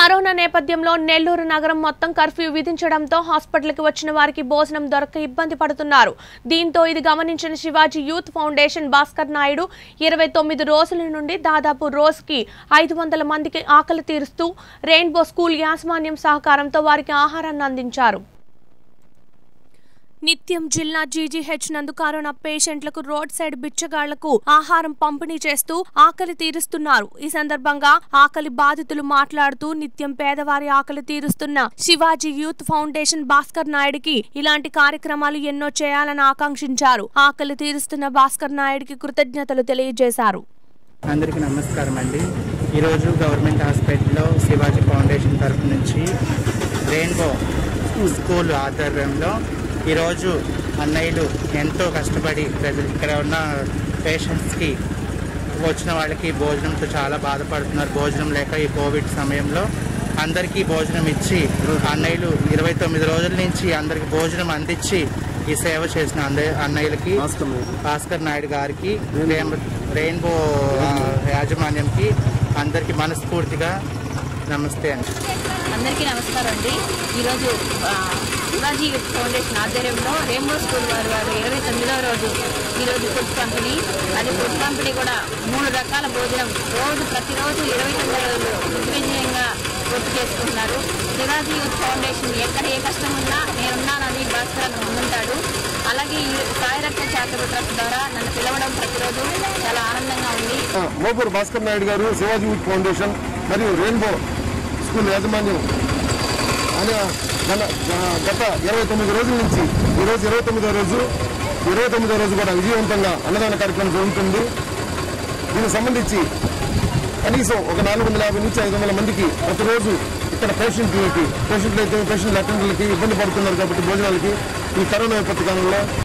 corona నేపథ్యంలో నెల్లూరు నగరం మొత్తం కర్ఫ్యూ విధించడంతో హాస్పిటల్కి వచ్చిన వారికి భోజనం దొరక ఇబ్బంది పడుతున్నారు దీంతో ఇది గమనించిన శివాజీ యూత్ ఫౌండేషన్ భాస్కర్ నాయుడు ఇరవై తొమ్మిది రోజుల నుండి దాదాపు రోజుకి ఐదు వందల మందికి ఆకలి తీరుస్తూ రెయిన్బో స్కూల్ యాజమాన్యం సహకారంతో వారికి ఆహారాన్ని అందించారు నిత్యం జిల్లా జీజీహెచ్ నందు కరోనా పేషెంట్లకు రోడ్ సైడ్ బిచ్చగాళ్లకు ఆహారం పంపిణీ చేస్తూ ఆకలి తీరుస్తున్నారు ఈ సందర్భంగా ఆకలి బాధితులు మాట్లాడుతూ నిత్యం పేదవారి ఆకలి తీరుస్తున్న శివాజీ యూత్ ఫౌండేషన్ భాస్కర్ నాయుడికి ఇలాంటి కార్యక్రమాలు ఎన్నో చేయాలని ఆకాంక్షించారు ఆకలి తీరుస్తున్న భాస్కర్ నాయుడికి కృతజ్ఞతలు తెలియజేశారు అందరికీ నమస్కారం అండి ఈరోజు గవర్నమెంట్ హాస్పిటల్లో శివాజీ ఫౌండేషన్ తరఫు నుంచి రెయిన్బో స్కూల్ ఆధ్వర్యంలో ఈరోజు అన్నయ్యలు ఎంతో కష్టపడి ప్రజలు ఇక్కడ ఉన్న పేషెంట్స్కి వచ్చిన వాళ్ళకి భోజనంతో చాలా బాధపడుతున్నారు భోజనం లేక ఈ కోవిడ్ సమయంలో అందరికీ భోజనం ఇచ్చి అన్నయ్యలు ఇరవై తొమ్మిది రోజుల నుంచి అందరికి భోజనం అందించి ఈ సేవ చేసిన అంద అన్నయ్యలకి భాస్కర్ నాయుడు గారికి రెయిన్బో- రెయిన్బో ఆ, యాజమాన్యంకి అందరికీ మనస్ఫూర్తిగా నమస్తే అండి అందరికీ నమస్కారం అండి ఈరోజు ఆ, శివాజీ యూత్ ఫౌండేషన్ ఆధ్వర్యంలో రెయిన్బో స్కూల్ వారి వారు ఇరవై తొమ్మిదవ రోజు ఈరోజు ఫుడ్ పంపిణీ అది ఫుడ్ పంపిణీ కూడా మూడు రకాల భోజనం రోజు ప్రతిరోజు ఇరవై తొమ్మిది రోజులు దిగ్విజయంగా పూర్తి చేసుకుంటున్నారు శివాజీ యూత్ ఫౌండేషన్ ఎక్కడ ఏ కష్టం ఉన్నా నేనున్నానని భాస్కర్ ముందుంటాడు అలాగే ఈ సాయి రక్త చారిటబుల్ ట్రస్ట్ ద్వారా నన్ను పిలవడం ప్రతిరోజు చాలా ఆనందంగా ఉంది మోపూర్ భాస్కర్ నాయుడు గారు శివాజీ యూత్ ఫౌండేషన్ మరియు రెయిన్బో స్కూల్ యాజమాన్యం అనే గల- గత ఇరవై తొమ్మిది రోజుల నుంచి ఈరోజు ఇరవై తొమ్మిదో రోజు ఇరవై తొమ్మిదో రోజు కూడా విజయవంతంగా అన్నదాన కార్యక్రమం జరుగుతుంది దీనికి సంబంధించి కనీసం ఒక నాలుగు వందల యాభై నుంచి ఐదు వందల మందికి ప్రతిరోజు ఇక్కడ పేషెంట్లకి పేషెంట్లు అయితే పేషెంట్ల అటెండర్లకి ఇబ్బంది పడుతున్నారు కాబట్టి భోజనాలకి ఈ కరోనా విపత్తు కాలంలో